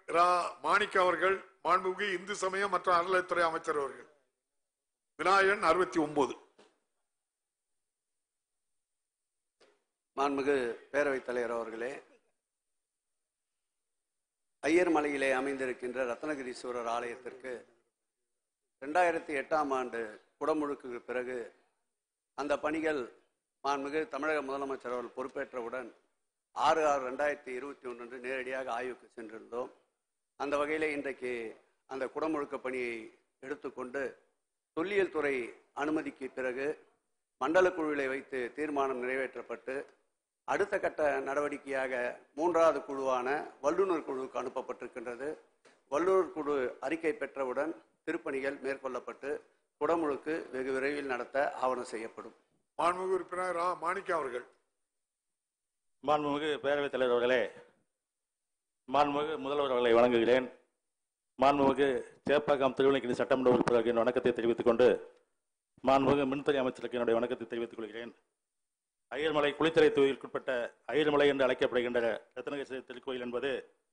ரா மாணிக்க அவர்கள் மாண்புமிகு இந்து சமயம் மற்றும் அறநிலையத்துறை அமைச்சர் அவர்கள் விநாயகன் அறுபத்தி ஒன்பது மாண்புமிகு பேரவைத் தலைவர் அவர்களே ஐயர் மலையிலே அமைந்திருக்கின்ற ரத்னகிரீஸ்வரர் ஆலயத்திற்கு ரெண்டாயிரத்தி எட்டாம் ஆண்டு குடமுழுக்கு பிறகு அந்த பணிகள் மாண்புமிகு தமிழக முதலமைச்சர் அவர்கள் பொறுப்பேற்றவுடன் ஆறு ஆறு ரெண்டாயிரத்தி இருபத்தி ஒன்று அன்று நேரடியாக ஆய்வுக்கு சென்றிருந்தோம் அந்த வகையிலே இன்றைக்கு அந்த குடமுழுக்க பணியை எடுத்துக்கொண்டு தொல்லியல் துறை அனுமதிக்கு பிறகு மண்டல குழுவிலை வைத்து தீர்மானம் நிறைவேற்றப்பட்டு அடுத்த கட்ட நடவடிக்கையாக மூன்றாவது குழுவான வல்லுநர் குழுவுக்கு அனுப்பப்பட்டிருக்கின்றது வல்லுநர் குழு அறிக்கை பெற்றவுடன் திருப்பணிகள் மேற்கொள்ளப்பட்டு குடமுழுக்கு வெகு விரைவில் நடத்த ஆவணம் செய்யப்படும் மாண்புமிகு உறுப்பினர் ரா மாணிக்க அவர்கள் மாண்புமிகு பேரவைத் தலைவர் அவர்களே மாண்புமிகு முதல்வர் அவர்களை வழங்குகிறேன் மாண்புமிகு சேப்பாக்கம் திருவள்ளிக்கணி சட்டமன்ற உறுப்பினருக்கு என் வணக்கத்தை தெரிவித்துக் கொண்டு மாண்புமிகு மின்துறை அமைச்சருக்கு என்னுடைய வணக்கத்தை தெரிவித்துக் கொள்கிறேன் ஐயர்மலை குளித்தலை தொகுதிக்குட்பட்ட ஐயர்மலை என்று அழைக்கப்படுகின்ற ரத்னகிரி திருக்கோயில் என்பது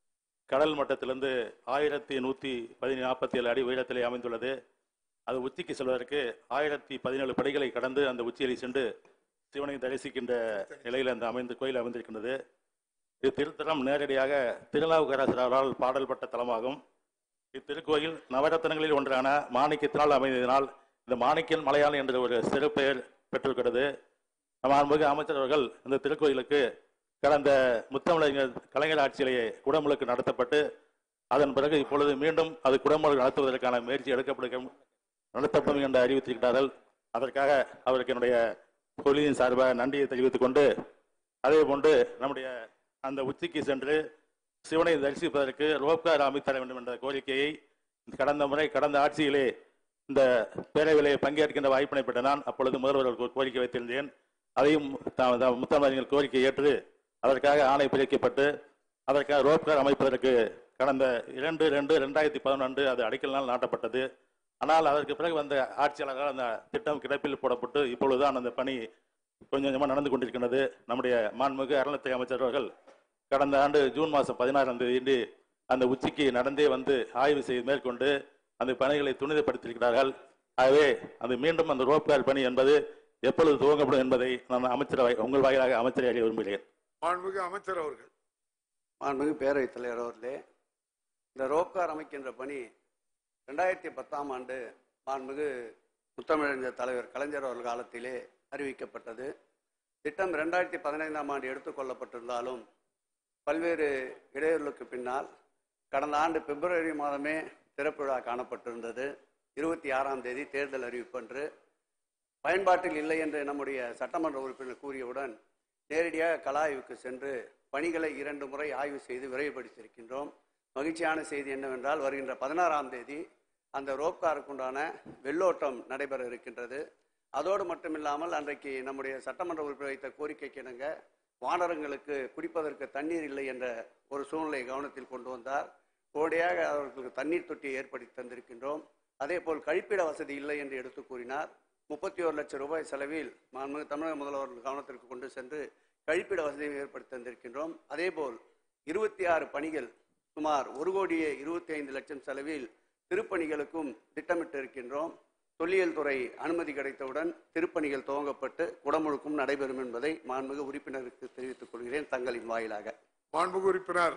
கடல் மட்டத்திலிருந்து ஆயிரத்தி நூற்றி பதினி நாற்பத்தி ஏழு அடி உயரத்திலே அமைந்துள்ளது அது உச்சிக்கு செல்வதற்கு ஆயிரத்தி பதினேழு படிகளை கடந்து அந்த உச்சியிலே சென்று சிவனை தரிசிக்கின்ற நிலையில் அந்த அமைந்து கோயில் அமைந்திருக்கின்றது இது திருத்தலம் நேரடியாக திருநாவுக்கரசர் அவரால் பாடல் பட்ட தலமாகும் இத்திருக்கோயில் நவரத்னங்களில் ஒன்றான மாணிக்கத்தினால் அமைந்ததினால் இந்த மாணிக்கன் மலையாளம் என்ற ஒரு சிறப்பெயர் பெற்றிருக்கிறது மாண்புமிகு அமைச்சர் அவர்கள் இந்த திருக்கோயிலுக்கு கடந்த முத்தமிழர் கலைஞர் ஆட்சியிலேயே குடமுழுக்கு நடத்தப்பட்டு அதன் பிறகு இப்பொழுது மீண்டும் அது குடமுழுக்கு நடத்துவதற்கான முயற்சி எடுக்கப்படும் நடத்தப்படும் என்று அறிவித்திருக்கிறார்கள் அதற்காக அவருக்கு என்னுடைய தொழிலின் சார்பாக நன்றியை தெரிவித்துக் கொண்டு அதே போன்று நம்முடைய அந்த உச்சிக்கு சென்று சிவனை தரிசிப்பதற்கு ரோப்கார் அமைத்தர வேண்டும் என்ற கோரிக்கையை கடந்த முறை கடந்த ஆட்சியிலே இந்த பேரவையிலே பங்கேற்கின்ற வாய்ப்பினை பெற்ற நான் அப்பொழுது முதல்வர் ஒரு கோரிக்கை வைத்திருந்தேன் அதையும் த- த- முத்தமிழறிஞர் கோரிக்கை ஏற்று அதற்காக ஆணை பிரிக்கப்பட்டு அதற்காக ரோப்கார் அமைப்பதற்கு கடந்த இரண்டு ரெண்டு ரெண்டாயிரத்தி பதினொன்று அது அடிக்கல் நாள் நாட்டப்பட்டது ஆனால் அதற்கு பிறகு வந்த ஆட்சியாளர்கள் அந்த திட்டம் கிடப்பில் போடப்பட்டு இப்பொழுதுதான் அந்த பணி கொஞ்சம் கொஞ்சமாக நடந்து கொண்டிருக்கின்றது நம்முடைய மாண்புமிகு அறநிலையத்துறை அமைச்சர் அவர்கள் கடந்த ஆண்டு ஜூன் மாதம் பதினாறாம் தேதி அந்த உச்சிக்கு நடந்தே வந்து ஆய்வு செய்து மேற்கொண்டு அந்த பணிகளை துரிதப்படுத்தியிருக்கிறார்கள் ஆகவே அது மீண்டும் அந்த ரோப்கார் பணி என்பது எப்பொழுது துவங்கப்படும் என்பதை நான் அமைச்சர் உங்கள் வாயிலாக அமைச்சரை அறிய விரும்புகிறேன் மாண்புமிகு அமைச்சர் அவர்கள் மாண்புமிகு பேரவைத் தலைவர் அவர்களே இந்த ரோப்கார் அமைக்கின்ற பணி ரெண்டாயிரத்தி பத்தாம் ஆண்டு மாண்புமிகு முத்தமிழறிஞர் தலைவர் கலைஞர் அவர்கள் காலத்திலே அறிவிக்கப்பட்டது திட்டம் ரெண்டாயிரத்தி பதினைந்தாம் ஆண்டு எடுத்துக்கொள்ளப்பட்டிருந்தாலும் பல்வேறு இடையூறுகளுக்கு பின்னால் கடந்த ஆண்டு பிப்ரவரி மாதமே திறப்பு விழா காணப்பட்டிருந்தது இருபத்தி ஆறாம் தேதி தேர்தல் அறிவிப்பன்று பயன்பாட்டில் இல்லை என்று நம்முடைய சட்டமன்ற உறுப்பினர் கூறியவுடன் நேரடியாக கல ஆய்வுக்கு சென்று பணிகளை இரண்டு முறை ஆய்வு செய்து விரைவுபடுத்தியிருக்கின்றோம் மகிழ்ச்சியான செய்தி என்னவென்றால் வருகின்ற பதினாறாம் தேதி அந்த ரோப்காருக்குண்டான வெள்ளோட்டம் நடைபெற இருக்கின்றது அதோடு மட்டுமில்லாமல் அன்றைக்கு நம்முடைய சட்டமன்ற உறுப்பினர் வைத்த கோரிக்கைக்கு இணங்க வானரங்களுக்கு குடிப்பதற்கு தண்ணீர் இல்லை என்ற ஒரு சூழ்நிலையை கவனத்தில் கொண்டு வந்தார் உடனடியாக அவர்களுக்கு தண்ணீர் தொட்டியை ஏற்படுத்தி தந்திருக்கின்றோம் அதே போல் கழிப்பிட வசதி இல்லை என்று எடுத்து கூறினார் முப்பத்தி ஒரு லட்சம் ரூபாய் செலவில் மாண்புமிகு தமிழக முதல்வர்கள் கவனத்திற்கு கொண்டு சென்று கழிப்பிட வசதியை ஏற்படுத்தி தந்திருக்கின்றோம் அதேபோல் இருபத்தி ஆறு பணிகள் சுமார் ஒரு கோடியே இருபத்தி ஐந்து லட்சம் செலவில் திருப்பணிகளுக்கும் திட்டமிட்டு இருக்கின்றோம் தொல்லியல் துறை அனுமதி கிடைத்தவுடன் திருப்பணிகள் துவங்கப்பட்டு குடமுழுக்கும் நடைபெறும் என்பதை மாண்புமிகு உறுப்பினருக்கு தெரிவித்துக் கொள்கிறேன் தங்களின் வாயிலாக மாண்புமிகு உறுப்பினர்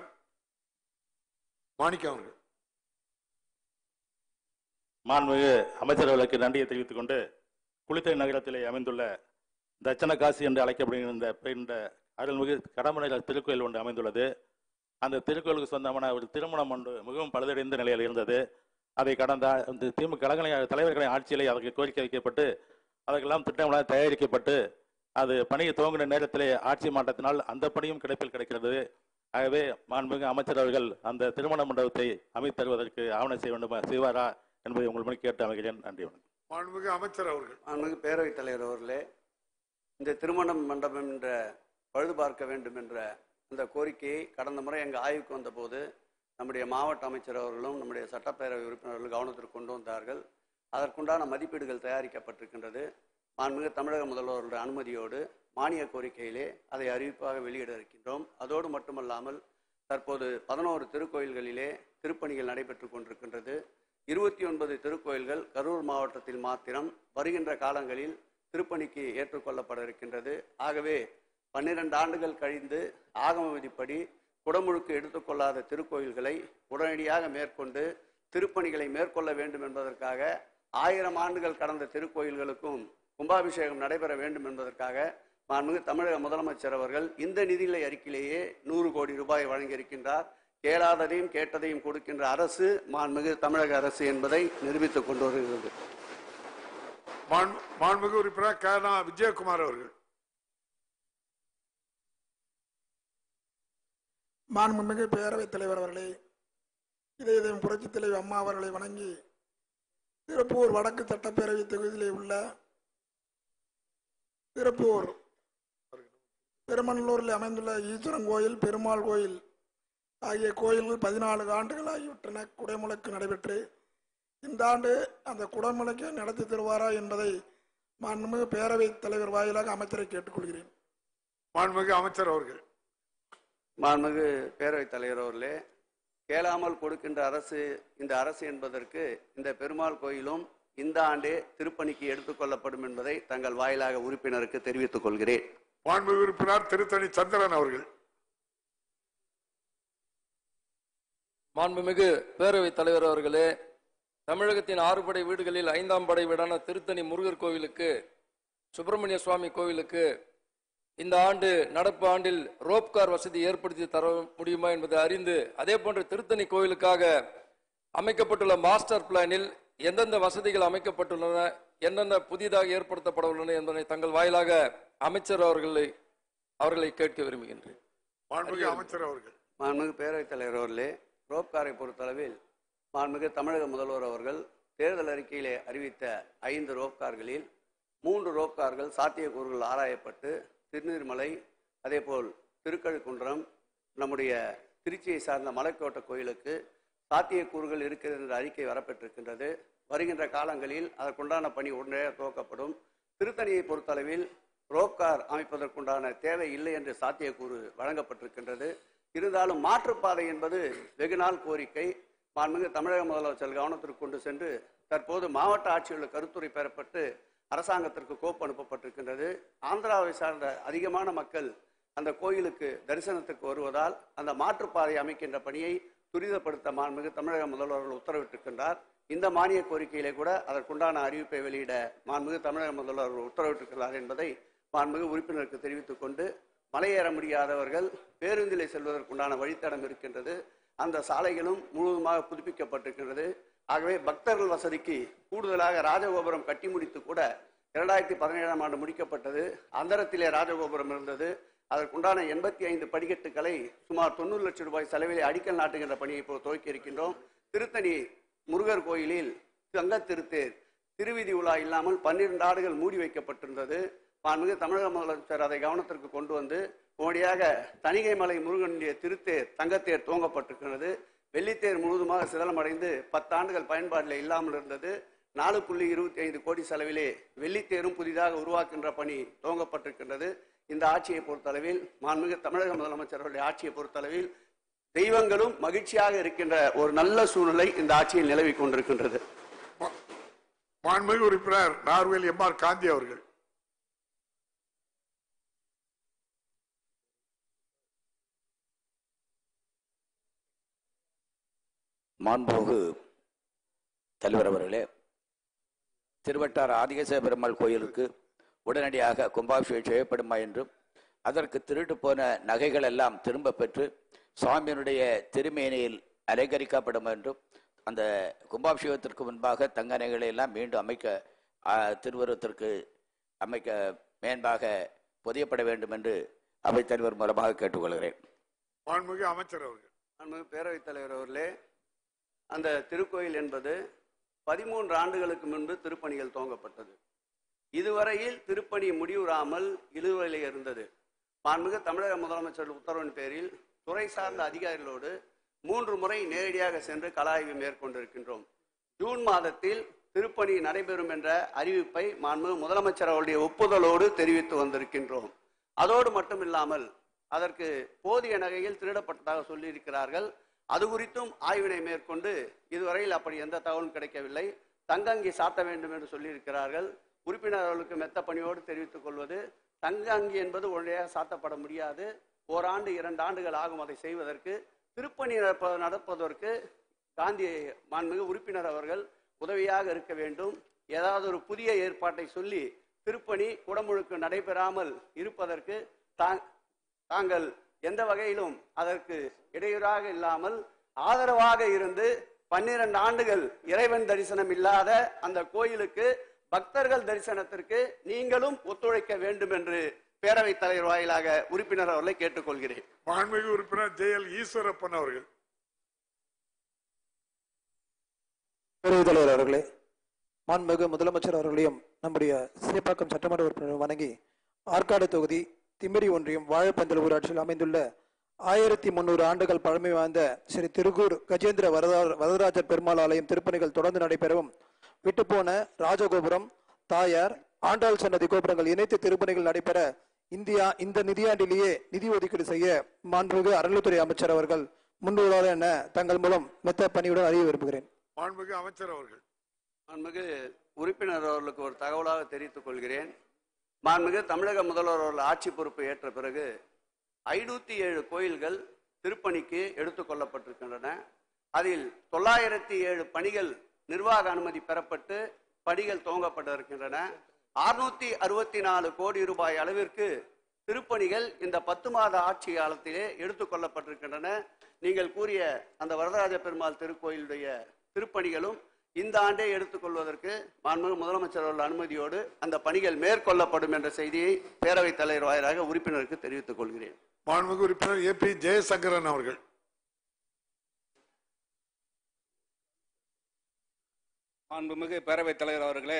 மாணிக்கம் அவர்கள் மாண்புமிகு அமைச்சர்களுக்கு நன்றியை தெரிவித்துக் கொண்டு குளித்தலை நகரத்திலே அமைந்துள்ள தட்சண காசி என்று அழைக்கப்படுகின்ற இந்த இந்த அருள்மிகு கடமலை திருக்கோயில் ஒன்று அமைந்துள்ளது அந்த திருக்கோயிலுக்கு சொந்தமான ஒரு திருமணம் ஒன்று மிகவும் பழுதடைந்த நிலையில் இருந்தது அதை கடந்த ஆ- இந்த திமுக கழக தலைவர்களின் ஆட்சியிலே அதற்கு கோரிக்கை வைக்கப்பட்டு அதற்கெல்லாம் திட்டங்களாக தயாரிக்கப்பட்டு அது பணியை துவங்கின நேரத்திலே ஆட்சி மாற்றத்தினால் அந்த பணியும் கிடைப்பில் கிடைக்கிறது ஆகவே மாண்புமிகு அமைச்சர் அவர்கள் அந்த திருமண மண்டபத்தை அமைத்து தருவதற்கு ஆவணம் செய்ய வேண்டும் செய்வாரா என்பதை உங்கள் மணி கேட்டு அமைகிறேன் நன்றி வணக்கம் மாண்புமிகு அமைச்சர் அவர்கள் மாண்புமிகு பேரவைத் தலைவர் அவர்களே இந்த திருமணம் மண்டபம் என்ற பழுது பார்க்க வேண்டும் என்ற அந்த கோரிக்கையை கடந்த முறை எங்கள் ஆய்வுக்கு வந்தபோது நம்முடைய மாவட்ட அமைச்சர் அவர்களும் நம்முடைய சட்டப்பேரவை உறுப்பினர்களும் கவனத்திற்கு கொண்டு வந்தார்கள் அதற்குண்டான மதிப்பீடுகள் தயாரிக்கப்பட்டிருக்கின்றது மாண்புமிகு தமிழக முதல்வர்களுடைய அனுமதியோடு மானிய கோரிக்கையிலே அதை அறிவிப்பாக வெளியிட இருக்கின்றோம் அதோடு மட்டுமல்லாமல் தற்போது பதினோரு திருக்கோயில்களிலே திருப்பணிகள் நடைபெற்று கொண்டிருக்கின்றது இருபத்தி ஒன்பது திருக்கோயில்கள் கரூர் மாவட்டத்தில் மாத்திரம் வருகின்ற காலங்களில் திருப்பணிக்கு ஏற்றுக்கொள்ளப்பட இருக்கின்றது ஆகவே பன்னிரண்டு ஆண்டுகள் கழிந்து ஆகம விதிப்படி குடமுழுக்கு எடுத்துக்கொள்ளாத திருக்கோயில்களை உடனடியாக மேற்கொண்டு திருப்பணிகளை மேற்கொள்ள வேண்டும் என்பதற்காக ஆயிரம் ஆண்டுகள் கடந்த திருக்கோயில்களுக்கும் கும்பாபிஷேகம் நடைபெற வேண்டும் என்பதற்காக மாண்புமிகு தமிழக முதலமைச்சர் அவர்கள் இந்த நிதிநிலை அறிக்கையிலேயே நூறு கோடி ரூபாய் வழங்கியிருக்கின்றார் கேளாததையும் கேட்டதையும் கொடுக்கின்ற அரசு மாண்புமிகு தமிழக அரசு என்பதை நிரூபித்துக் கொண்டு வருகிறது மாண்பு- மாண்புமிகு உறுப்பினர் கனா விஜயகுமார் அவர்கள் மாண்புமிகு பேரவைத் தலைவர் அவர்களே இதே இதயம் புரட்சித் தலைவர் அம்மா அவர்களை வணங்கி திருப்பூர் வடக்கு சட்டப்பேரவை தொகுதியிலே உள்ள திருப்பூர் பெருமநல்லூரில் அமைந்துள்ள ஈஸ்வரன் கோயில் பெருமாள் கோயில் ஆகிய கோயில்கள் பதினாலு ஆண்டுகள் ஆகிவிட்டன குடைமுழக்கு நடைபெற்று இந்த ஆண்டு அந்த குடமுழக்கை நடத்தி தருவாரா என்பதை மாண்புமிகு பேரவைத் தலைவர் வாயிலாக அமைச்சரை கேட்டுக்கொள்கிறேன் மாண்புமிகு அமைச்சர் அவர்கள் மாண்புமிகு பேரவைத் தலைவர் அவர்களே கேளாமல் கொடுக்கின்ற அரசு இந்த அரசு என்பதற்கு இந்த பெருமாள் கோயிலும் இந்த ஆண்டே திருப்பணிக்கு எடுத்துக்கொள்ளப்படும் என்பதை தங்கள் வாயிலாக உறுப்பினருக்கு தெரிவித்துக் கொள்கிறேன் மாண்புமிகு உறுப்பினர் திருத்தணி சந்திரன் அவர்கள் மாண்புமிகு பேரவைத் தலைவர் அவர்களே தமிழகத்தின் ஆறு படை வீடுகளில் ஐந்தாம் படை வீடான திருத்தணி முருகர் கோவிலுக்கு சுப்பிரமணிய சுவாமி கோவிலுக்கு இந்த ஆண்டு நடப்பு ஆண்டில் ரோப் கார் வசதி ஏற்படுத்தி தர முடியுமா என்பதை அறிந்து அதே போன்று திருத்தணி கோவிலுக்காக அமைக்கப்பட்டுள்ள மாஸ்டர் பிளானில் எந்தெந்த வசதிகள் அமைக்கப்பட்டுள்ளன என்னென்ன புதிதாக ஏற்படுத்தப்பட உள்ளன என்பதை தங்கள் வாயிலாக அமைச்சர் அவர்களை அவர்களை கேட்க விரும்புகின்றேன் மாண்புமிகு அமைச்சர் அவர்கள் மாண்புமிகு பேரவைத் தலைவர் அவர்களே ரோப்காரை பொறுத்தளவில் மாண்புமிகு தமிழக முதல்வர் அவர்கள் தேர்தல் அறிக்கையிலே அறிவித்த ஐந்து ரோப்கார்களில் மூன்று ரோப்கார்கள் சாத்தியக்கூறுகள் ஆராயப்பட்டு திருநீர்மலை அதேபோல் திருக்கழுக்குன்றம் நம்முடைய திருச்சியை சார்ந்த மலைக்கோட்டை கோயிலுக்கு சாத்தியக்கூறுகள் இருக்கிறது என்ற அறிக்கை வரப்பெற்றிருக்கின்றது வருகின்ற காலங்களில் அதற்குண்டான பணி உடனே துவக்கப்படும் திருத்தணியை பொறுத்தளவில் ரோப்கார் அமைப்பதற்குண்டான தேவை இல்லை என்று சாத்தியக்கூறு வழங்கப்பட்டிருக்கின்றது இருந்தாலும் மாற்றுப்பாதை என்பது வெகுநாள் கோரிக்கை மாண்புமிகு தமிழக முதலமைச்சர் கவனத்திற்கு கொண்டு சென்று தற்போது மாவட்ட ஆட்சியுள்ள கருத்துரை பெறப்பட்டு அரசாங்கத்திற்கு கோப்பு அனுப்பப்பட்டிருக்கின்றது ஆந்திராவை சார்ந்த அதிகமான மக்கள் அந்த கோயிலுக்கு தரிசனத்துக்கு வருவதால் அந்த மாற்றுப்பாதை அமைக்கின்ற பணியை துரிதப்படுத்த மாண்புமிகு தமிழக முதல்வர் அவர்கள் உத்தரவிட்டிருக்கின்றார் இந்த மானிய கோரிக்கையிலே கூட அதற்குண்டான அறிவிப்பை வெளியிட மாண்புமிகு தமிழக முதல்வர் அவர்கள் உத்தரவிட்டிருக்கிறார் என்பதை மாண்புமிகு உறுப்பினருக்கு தெரிவித்துக் கொண்டு மலையேற முடியாதவர்கள் பேருந்திலே செல்வதற்குண்டான வழித்தடம் இருக்கின்றது அந்த சாலைகளும் முழுவதுமாக புதுப்பிக்கப்பட்டிருக்கின்றது ஆகவே பக்தர்கள் வசதிக்கு கூடுதலாக ராஜகோபுரம் கட்டி முடித்து கூட இரண்டாயிரத்தி பதினேழாம் ஆண்டு முடிக்கப்பட்டது அந்தரத்திலே ராஜகோபுரம் இருந்தது அதற்குண்டான எண்பத்தி ஐந்து படிக்கட்டுகளை சுமார் தொண்ணூறு லட்சம் ரூபாய் செலவிலே அடிக்கல் நாட்டுகின்ற பணியை இப்போ துவக்கி இருக்கின்றோம் திருத்தணி முருகர் கோயிலில் தங்கத் திருத்தேர் திருவிதி உலா இல்லாமல் பன்னிரண்டு ஆடுகள் மூடி வைக்கப்பட்டிருந்தது மாண்புமிகு தமிழக முதலமைச்சர் அதை கவனத்திற்கு கொண்டு வந்து உடனடியாக தணிகை மலை முருகனுடைய திருத்தேர் தங்கத்தேர் துவங்கப்பட்டிருக்கிறது வெள்ளித்தேர் முழுவதுமாக சிதலமடைந்து பத்தாண்டுகள் பயன்பாட்டில் இல்லாமல் இருந்தது நாலு புள்ளி இருபத்தி ஐந்து கோடி செலவிலே வெள்ளித்தேரும் புதிதாக உருவாக்கின்ற பணி துவங்கப்பட்டிருக்கின்றது இந்த ஆட்சியை பொறுத்தளவில் மாண்புமிகு தமிழக முதலமைச்சர்களுடைய ஆட்சியை பொறுத்தளவில் தெய்வங்களும் மகிழ்ச்சியாக இருக்கின்ற ஒரு நல்ல சூழ்நிலை இந்த ஆட்சியில் நிலவிக் கொண்டிருக்கின்றது மா- மாண்புமிகு உறுப்பினர் நார்வேல் எம் ஆர் காந்தி அவர்கள் மாண்புமிகு தலைவர் அவர்களே திருவட்டார் ஆதிகேச பெருமாள் கோயிலுக்கு உடனடியாக கும்பாபிஷேகம் செய்யப்படுமா என்றும் அதற்கு திருட்டு போன நகைகள் எல்லாம் திரும்ப பெற்று சுவாமியினுடைய திருமேனியில் அலங்கரிக்கப்படும் என்றும் அந்த கும்பாபிஷேகத்திற்கு முன்பாக தங்க நகைகளை எல்லாம் மீண்டும் அமைக்க ஆ, திருவுருவத்திற்கு அமைக்க மேன்பாக பொதியப்பட வேண்டும் என்று அவைத்தலைவர் மூலமாக கேட்டுக்கொள்கிறேன் மாண்புமிகு அமைச்சர் அவர்கள் மாண்புமிகு பேரவைத் தலைவர் அவர்களே அந்த திருக்கோயில் என்பது பதிமூன்று ஆண்டுகளுக்கு முன்பு திருப்பணிகள் துவங்கப்பட்டது இதுவரையில் திருப்பணி முடிவுறாமல் இழுவையில் இருந்தது மாண்புமிகு தமிழக முதலமைச்சர் உத்தரவின் பேரில் துறை சார்ந்த அதிகாரிகளோடு மூன்று முறை நேரடியாக சென்று கலாய்வு மேற்கொண்டிருக்கின்றோம் ஜூன் மாதத்தில் திருப்பணி நடைபெறும் என்ற அறிவிப்பை மாண்புமிகு முதலமைச்சர் அவருடைய ஒப்புதலோடு தெரிவித்து வந்திருக்கின்றோம் அதோடு மட்டுமில்லாமல் அதற்கு போதிய நகையில் திருடப்பட்டதாக சொல்லியிருக்கிறார்கள் அது குறித்தும் ஆய்வினை மேற்கொண்டு இதுவரையில் அப்படி எந்த தகவலும் கிடைக்கவில்லை தங்கங்கி சாத்த வேண்டும் என்று சொல்லியிருக்கிறார்கள் உறுப்பினர்களுக்கு மெத்த பணியோடு தெரிவித்துக் கொள்வது தங்க அங்கி என்பது உடனடியாக சாத்தப்பட முடியாது ஓராண்டு இரண்டு ஆண்டுகள் ஆகும் அதை செய்வதற்கு திருப்பணி நடப்ப- நடப்பதற்கு காந்தி மாண்புமிகு உறுப்பினர் அவர்கள் உதவியாக இருக்க வேண்டும் ஏதாவது ஒரு புதிய ஏற்பாட்டை சொல்லி திருப்பணி குடமுழுக்கு நடைபெறாமல் இருப்பதற்கு தா- தாங்கள் எந்த வகையிலும் அதற்கு இடையூறாக இல்லாமல் ஆதரவாக இருந்து பன்னிரண்டு ஆண்டுகள் இறைவன் தரிசனம் இல்லாத அந்த கோயிலுக்கு பக்தர்கள் தரிசனத்திற்கு நீங்களும் ஒத்துழைக்க வேண்டும் என்று பேரவைத் தலைவர் வாயிலாக உறுப்பினர் அவர்களை கேட்டுக்கொள்கிறேன் மாண்புமிகு உறுப்பினர் ஜே எல் ஈஸ்வரப்பன் அவர்கள் பேரவைத் தலைவர் அவர்களே மாண்புமிகு முதலமைச்சர் அவர்களையும் நம்முடைய சேப்பாக்கம் சட்டமன்ற உறுப்பினர் வணங்கி ஆற்காடு தொகுதி திமிரி ஒன்றியம் வாழைப்பந்தல் ஊராட்சியில் அமைந்துள்ள ஆயிரத்தி முன்னூறு ஆண்டுகள் பழமை வாய்ந்த ஸ்ரீ திருகூர் கஜேந்திர வரதா வரதராஜர் பெருமாள் ஆலயம் திருப்பணிகள் தொடர்ந்து நடைபெறவும் விட்டுப்போன ராஜகோபுரம் தாயார் ஆண்டாள் சன்னதி கோபுரங்கள் இணைத்து திருப்பணிகள் நடைபெற இந்தியா இந்த நிதியாண்டிலேயே நிதி ஒதுக்கீடு செய்ய மாண்புமிகு அறநிலைத்துறை அமைச்சர் அவர்கள் முன்னுள்ளார் என தங்கள் மூலம் மெத்த பணியுடன் அறிய விரும்புகிறேன் மாண்புமிகு அமைச்சர் அவர்கள் மாண்புமிகு உறுப்பினர் அவர்களுக்கு ஒரு தகவலாக தெரிவித்துக் கொள்கிறேன் மாண்புமிகு தமிழக முதல்வர் அவர்கள் ஆட்சி பொறுப்பு ஏற்ற பிறகு ஐநூத்தி ஏழு கோயில்கள் திருப்பணிக்கு எடுத்துக் கொள்ளப்பட்டிருக்கின்றன அதில் தொள்ளாயிரத்தி ஏழு பணிகள் நிர்வாக அனுமதி பெறப்பட்டு பணிகள் துவங்கப்பட்டிருக்கின்றன அறுநூத்தி அறுபத்தி நாலு கோடி ரூபாய் அளவிற்கு திருப்பணிகள் இந்த பத்து மாத ஆட்சி காலத்திலே எடுத்துக் கொள்ளப்பட்டிருக்கின்றன நீங்கள் கூறிய அந்த வரதராஜ பெருமாள் திருக்கோயிலுடைய திருப்பணிகளும் இந்த ஆண்டே எடுத்துக்கொள்வதற்கு மாண்புமிகு முதலமைச்சர் அவர்கள் அனுமதியோடு அந்த பணிகள் மேற்கொள்ளப்படும் என்ற செய்தியை பேரவைத் தலைவர் வாயிலாக உறுப்பினருக்கு தெரிவித்துக் கொள்கிறேன் மாண்புமிகு உறுப்பினர் ஏ பி ஜெயசங்கரன் அவர்கள் மாண்புமிகு பேரவைத் தலைவர் அவர்களே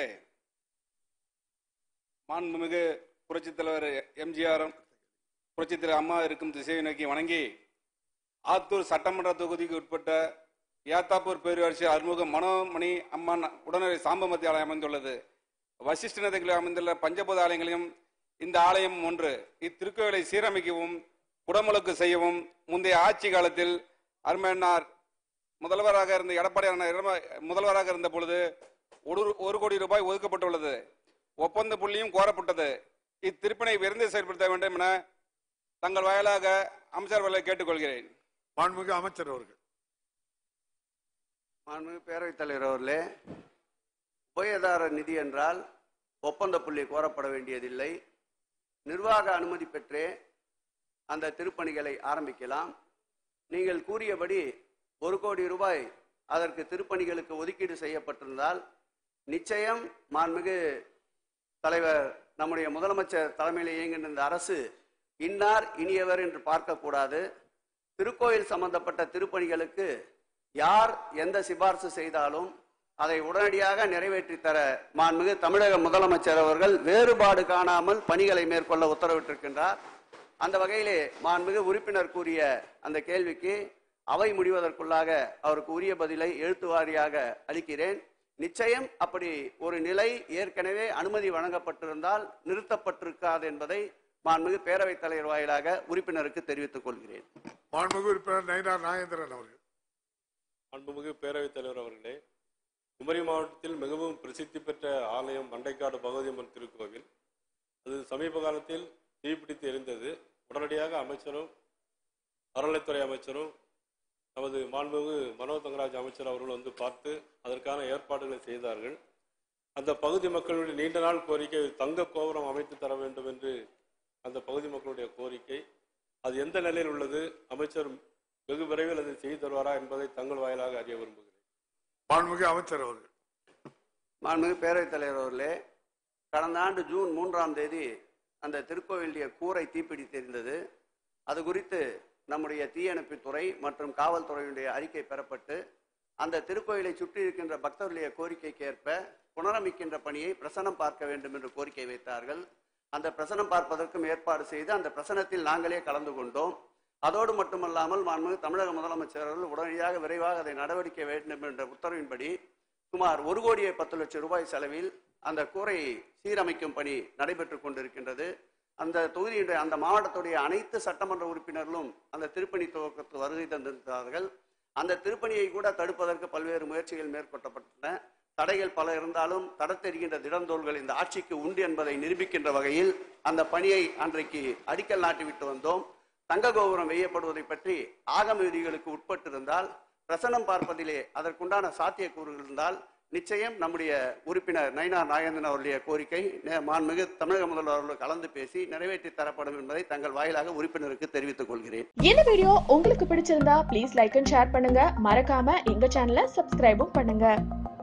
மாண்புமிகு புரட்சித் தலைவர் எம்ஜிஆர் புரட்சித் தலைவர் அம்மா இருக்கும் திசையை நோக்கி வணங்கி ஆத்தூர் சட்டமன்ற தொகுதிக்கு உட்பட்ட ஏத்தாப்பூர் பேரூராட்சி அறுமுக மனோமணி அம்மன் உடனடி சாம்பமத்தி ஆலயம் அமைந்துள்ளது வசிஷ்ட நதிகளில் அமைந்துள்ள பஞ்சபூத ஆலயங்களையும் இந்த ஆலயம் ஒன்று இத்திருக்கோயிலை சீரமைக்கவும் குடமுழுக்கு செய்யவும் முந்தைய ஆட்சி காலத்தில் அருமையன்னார் முதல்வராக இருந்த எடப்பாடியான முதல்வராக இருந்த பொழுது ஒரு ஒரு கோடி ரூபாய் ஒதுக்கப்பட்டுள்ளது ஒப்பந்த புள்ளியும் கோரப்பட்டது இத்திருப்பனை விரைந்து செயல்படுத்த வேண்டும் என தங்கள் வாயிலாக அமைச்சர் அவர்களை கேட்டுக்கொள்கிறேன் மாண்புமிகு அமைச்சர் அவர்கள் மாண்புமிகு பேரவைத் தலைவர் அவர்களே உபயதார நிதி என்றால் ஒப்பந்த புள்ளி கோரப்பட வேண்டியதில்லை நிர்வாக அனுமதி பெற்றே அந்த திருப்பணிகளை ஆரம்பிக்கலாம் நீங்கள் கூறியபடி ஒரு கோடி ரூபாய் அதற்கு திருப்பணிகளுக்கு ஒதுக்கீடு செய்யப்பட்டிருந்தால் நிச்சயம் மாண்புமிகு தலைவர் நம்முடைய முதலமைச்சர் தலைமையில் இயங்குகின்ற இந்த அரசு இன்னார் இனியவர் என்று பார்க்கக்கூடாது திருக்கோயில் சம்பந்தப்பட்ட திருப்பணிகளுக்கு யார் எந்த சிபார்சு செய்தாலும் அதை உடனடியாக நிறைவேற்றி தர மாண்புமிகு தமிழக முதலமைச்சர் அவர்கள் வேறுபாடு காணாமல் பணிகளை மேற்கொள்ள உத்தரவிட்டிருக்கின்றார் அந்த வகையிலே மாண்புமிகு உறுப்பினர் கூறிய அந்த கேள்விக்கு அவை முடிவதற்குள்ளாக அவருக்கு உரிய பதிலை எழுத்து வாரியாக அளிக்கிறேன் நிச்சயம் அப்படி ஒரு நிலை ஏற்கனவே அனுமதி வழங்கப்பட்டிருந்தால் நிறுத்தப்பட்டிருக்காது என்பதை மாண்புமிகு பேரவைத் தலைவர் வாயிலாக உறுப்பினருக்கு தெரிவித்துக் கொள்கிறேன் மாண்புமிகு உறுப்பினர் நயினார் நாகேந்திரன் அவர்கள் அன்புமிகு பேரவைத் தலைவர் அவர்களே குமரி மாவட்டத்தில் மிகவும் பிரசித்தி பெற்ற ஆலயம் மண்டைக்காடு பகவதியம்மன் திருக்கோவில் அது சமீப காலத்தில் தீப்பிடித்து எரிந்தது உடனடியாக அமைச்சரும் அறநிலைத்துறை அமைச்சரும் நமது மாண்புமிகு மனோ தங்கராஜ் அமைச்சர் அவர்கள் வந்து பார்த்து அதற்கான ஏற்பாடுகளை செய்தார்கள் அந்த பகுதி மக்களுடைய நீண்ட நாள் கோரிக்கை தங்க கோபுரம் அமைத்து தர வேண்டும் என்று அந்த பகுதி மக்களுடைய கோரிக்கை அது எந்த நிலையில் உள்ளது அமைச்சர் வெகு விரைவில் அதை செய்து தருவாரா என்பதை தங்கள் வாயிலாக அறிய விரும்புகிறேன் மாண்புமிகு அமைச்சர் அவர்கள் மாண்புமிகு பேரவைத் தலைவர் அவர்களே கடந்த ஆண்டு ஜூன் மூன்றாம் தேதி அந்த திருக்கோவிலுடைய கூரை தீப்பிடித்திருந்தது அது குறித்து நம்முடைய தீயணைப்புத்துறை மற்றும் காவல்துறையினுடைய அறிக்கை பெறப்பட்டு அந்த திருக்கோயிலை சுற்றி இருக்கின்ற பக்தர்களுடைய கோரிக்கைக்கு ஏற்ப புனரமைக்கின்ற பணியை பிரசனம் பார்க்க வேண்டும் என்று கோரிக்கை வைத்தார்கள் அந்த பிரசனம் பார்ப்பதற்கும் ஏற்பாடு செய்து அந்த பிரசனத்தில் நாங்களே கலந்து கொண்டோம் அதோடு மட்டுமல்லாமல் மாண்புமிகு தமிழக முதலமைச்சர் அவர்கள் உடனடியாக விரைவாக அதை நடவடிக்கை வேண்டும் என்ற உத்தரவின்படி சுமார் ஒரு கோடியே பத்து லட்சம் ரூபாய் செலவில் அந்த கூரையை சீரமைக்கும் பணி நடைபெற்றுக் கொண்டிருக்கின்றது அந்த தொகுதியுடைய அந்த மாவட்டத்துடைய அனைத்து சட்டமன்ற உறுப்பினர்களும் அந்த திருப்பணி துவக்கத்து வருகை தந்திருந்தார்கள் அந்த திருப்பணியை கூட தடுப்பதற்கு பல்வேறு முயற்சிகள் மேற்கொள்ளப்பட்டன தடைகள் பல இருந்தாலும் தடத்தெரிகின்ற திடந்தோள்கள் இந்த ஆட்சிக்கு உண்டு என்பதை நிரூபிக்கின்ற வகையில் அந்த பணியை அன்றைக்கு அடிக்கல் நாட்டிவிட்டு வந்தோம் தங்க கோபுரம் வெய்யப்படுவதை பற்றி ஆகம விதிகளுக்கு உட்பட்டிருந்தால் பிரசனம் பார்ப்பதிலே அதற்குண்டான சாத்தியக்கூறுகள் இருந்தால் நிச்சயம் நம்முடைய உறுப்பினர் நயினார் நாகேந்திரன் அவருடைய கோரிக்கை நே- மாண்புமிகு தமிழக முதல்வர் அவர்கள் கலந்து பேசி நிறைவேற்றி தரப்படும் என்பதை தங்கள் வாயிலாக உறுப்பினருக்கு தெரிவித்துக் கொள்கிறேன் இந்த வீடியோ உங்களுக்கு பிடிச்சிருந்தா ப்ளீஸ் லைக் அண்ட் ஷேர் பண்ணுங்க மறக்காம எங்க சேனலை சப்ஸ்கிரைபும் பண்ணுங்க